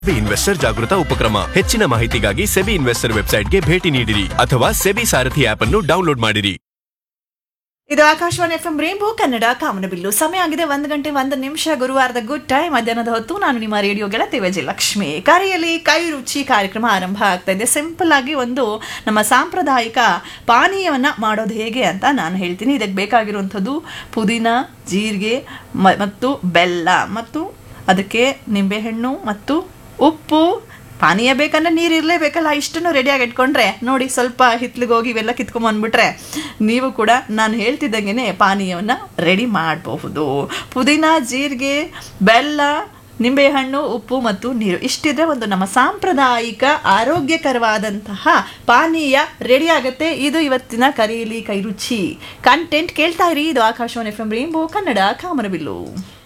SEBI investor ಜಾಗೃತ ಉಪಕ್ರಮ ಹೆಚ್ಚಿನ ಮಾಹಿತಿಗಾಗಿ ಸೆಬಿ ಇನ್ವೆಸ್ಟರ್ ವೆಬ್ಸೈಟ್ಗೆ ಭೇಟಿ ನೀಡಿರಿ ಅಥವಾ ಸೆಬಿ ಸಾರಥಿ ಆಪ್ ಅನ್ನು ಡೌನ್ಲೋಡ್ ಮಾಡಿರಿ ಇದು Akashvani F M rainbow Kannada ಕಾಮನಬಿಲ್ಲು ಸಮಯ ಆಗಿದೆ ಒಂದು ಗಂಟೆ ಒಂದು ನಿಮಿಷ ಗುರುವಾರದ ಗುಡ್ ಟೈಮ್ ಮಧ್ಯಾಹ್ನದ ಹೊತ್ತು ನಾನು ನಿಮ್ಮ ರೇಡಿಯೋ ಗೆಳತಿ ವಿಜಯಲಕ್ಷ್ಮಿ ಕರೆಯಲ್ಲಿ ಕೈ ರುಚಿ ಕಾರ್ಯಕ್ರಮ ಆರಂಭ ಆಗ್ತಾ ಇದೆ ಸಿಂಪಲ್ ಆಗಿ ಒಂದು ನಮ್ಮ ಸಾಂಪ್ರದಾಯಿಕ ಪಾನೀಯವನ್ನ ಮಾಡೋದು ಹೇಗೆ ಅಂತ ನಾನು ಹೇಳ್ತೀನಿ ಇದಕ್ಕೆ ಬೇಕಾಗಿರುವಂಥದ್ದು ಪುದೀನ ಜೀರಿಗೆ ಮ- ಮತ್ತು ಬೆಲ್ಲ ಮತ್ತು ಅದಕ್ಕೆ ನಿಂಬೆಹಣ್ಣು ಮತ್ತು ಉಪ್ಪು ಪಾನೀಯ ಬೇಕಂದ್ರೆ ನೀರು ಇರಲೇಬೇಕಲ್ಲ ಇಷ್ಟನ್ನು ರೆಡಿಯಾಗಿ ಇಟ್ಕೊಂಡ್ರೆ ನೋಡಿ ಸ್ವಲ್ಪ ಹಿತ್ಲಿಗೆ ಹೋಗಿ ಇವೆಲ್ಲ ಕಿತ್ಕೊಂಬಂದ್ಬಿಟ್ರೆ ನೀವು ಕೂಡ ನಾನು ಹೇಳ್ತಿದ್ದಂಗೆ ಪಾನೀಯವನ್ನು ರೆಡಿ ಮಾಡಬಹುದು ಪುದೀನ ಜೀರಿಗೆ ಬೆಲ್ಲ ನಿಂಬೆಹಣ್ಣು ಉಪ್ಪು ಮತ್ತು ನೀರು ಇಷ್ಟಿದ್ರೆ ಒಂದು ನಮ್ಮ ಸಾಂಪ್ರದಾಯಿಕ ಆರೋಗ್ಯಕರವಾದಂತಹ ಪಾನೀಯ ರೆಡಿ ಆಗುತ್ತೆ ಇದು ಇವತ್ತಿನ ಕರೀಲಿ ಕೈರುಚಿ ಕಂಟೆಂಟ್ ಕೇಳ್ತಾ ಇರಿ ಇದು Akashvani F M rainbow Kannada ಕಾಮರಬಿಲ್ಲು